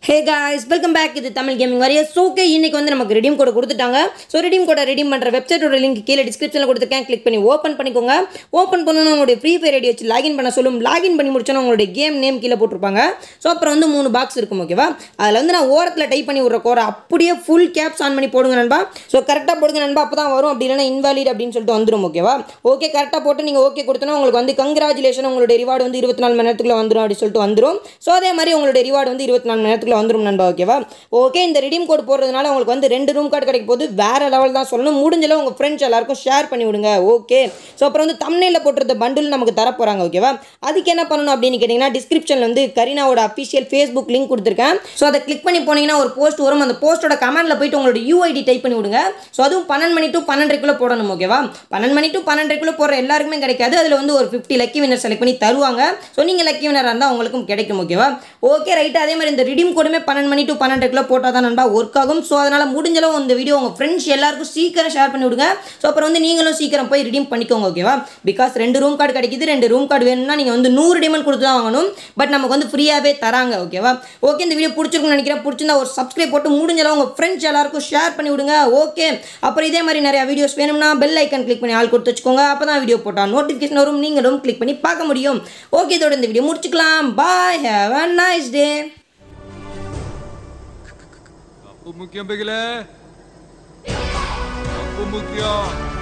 Hey guys welcome back இது Tamil gaming வரையஸ் okay இன்னைக்கு வந்து நமக்கு ரெடீம் கோட் கொடுத்துட்டாங்க ஸோ ரெடீம் கோடை ரெடீம் பண்ணுற வெப்சைட்டோட லிங்க் கீழே டிஸ்கிரிப்ஷனில் கொடுத்துருக்கேன் கிளிக் பண்ணி ஓப்பன் பண்ணிக்கோங்க ஓப்பன் பண்ணணும் உங்களுடைய ஃப்ரீ ஃபயர் ஐடி வச்சு லாகின் பண்ண சொல்லும் லாகின் பண்ணி முடிச்சோன்னா உங்களுடைய கேம் நேம் கீழே போட்டிருப்பாங்க ஸோ அப்புறம் வந்து மூணு பாக்ஸ் இருக்கும் ஓகேவா அதில் வந்து நான் ஓரத்தில் டைப் பண்ணி விட்ற கோரை அப்படியே ஃபுல் கேப்ஸ் ஆன் பண்ணி போடுங்க நண்பா ஸோ கரெக்டாக போடுங்க நண்பா அப்போ தான் வரும் அப்படி இல்லைன்னா இன்வாலிட் அப்படின்னு சொல்லிட்டு வந்துடும் ஓகேவா ஓகே கரெக்டாக போட்டு நீங்கள் ஓகே கொடுத்தோன்னா உங்களுக்கு வந்து கங்க்ராச்சுலேஷன் உங்களுடைய ரிவார்டு வந்து இருபத்தி நாலு மணி நேரத்துக்குள்ள வந்துடும் அப்படின்னு சொல்லிட்டு வந்துடும் ஸோ அதே மாதிரி உங்களுடைய ரிவார்டு வந்து இருபத்தி நாலு மணி நேரத்துக்குள்ள வந்துடும் நண்பா ஓகேவா ஓகே இந்த ரிடீம் கோட் போடுறதுனால உங்களுக்கு வந்து ரெண்டு ரூம் கார்டு கிடைக்க போது வேற லெவல் தான் சொல்லணும் முடிஞ்சளவு உங்கள் ஃப்ரெண்ட்ஸ் எல்லாருக்கும் ஷேர் பண்ணி விடுங்க ஓகே ஸோ அப்புறம் வந்து தமிழில் போட்டிருந்த பண்டில் நமக்கு தர போகிறாங்க ஓகேவா அதுக்கு என்ன பண்ணணும் அப்படின்னு கேட்டிங்கன்னா டிஸ்கிரிப்ஷனில் வந்து கரீனாவோட அஃபிஷியல் ஃபேஸ்புக் லிங்க் கொடுத்துருக்கேன் ஸோ அதை கிளிக் பண்ணி போனீங்கன்னா ஒரு போஸ்ட் வரும் அந்த போஸ்ட்டோட கமெண்ட்டில் போயிட்டு உங்களோட யூஐடி டைப் பண்ணி விடுங்க ஸோ அதுவும் பன்னெண்டு மணி டு பன்னெண்டரைக்குள்ளே போடணும் ஓகேவா பன்னெண்டு மணி டு பன்னெண்டரைக்குள்ளே போகிற எல்லாருக்குமே கிடைக்காது அதில் வந்து ஒரு ஃபிஃப்டி லக்கி வினர் செலக்ட் பண்ணி தருவாங்க ஸோ நீங்கள் லக்கி வினராக இருந்தால் உங்களுக்கும் கிடைக்கும் ஓகேவா ஓகே ரைட்டு அதே மாதிரி இந்த ரிடீம் கோடுமே பன்னெண்டு மணி டு பன்னெண்டுக்குள்ளே போட்டால் தான் நண்பா ஒர்க் ஆகும் ஸோ அதனால் முடிஞ்சளவு இந்த வீடியோ உங்கள் ஃப்ரெண்ட்ஸ் எல்லாருக்கும் சீக்கிரம் ஷேர் பண்ணி விடுங்க ஸோ அப்புறம் வந்து நீங்களும் சீக்கிரம் போய் ரிடீம் பண்ணிக்கோங்க ஓகேவா பிகாஸ் ரெண்டு ரூம் கார்டு கிடைக்குது ரெண்டு ரூம் கார்டு வேணும்னா நீங்கள் வந்து நூறு டிமண்ட் கொடுத்து தான் வாங்கணும் பட் நமக்கு வந்து ஃப்ரீயாகவே தராங்க ஓகேவா ஓகே இந்த வீடியோ பிடிச்சிருக்குன்னு நினைக்கிறேன் பிடிச்சிருந்தா ஒரு சப்ஸ்கிரைப் போட்டு முடிஞ்சளவு உங்கள் ஃப்ரெண்ட்ஸ் எல்லாருக்கும் ஷேர் பண்ணி விடுங்க ஓகே அப்புறம் இதே மாதிரி நிறைய வீடியோஸ் வேணும்னா பெல் ஐக்கன் கிளிக் பண்ணி ஆள் கொடுத்து வச்சுக்கோங்க அப்போ தான் வீடியோ போட்டால் நோட்டிஃபிகேஷன் வரும் நீங்களும் கிளிக் பண்ணி பார்க்க முடியும் ஓகே இதோட இந்த வீடியோ முடிச்சுக்கலாம் bye have a nice day Apa mukian bagi le? Apa mukian?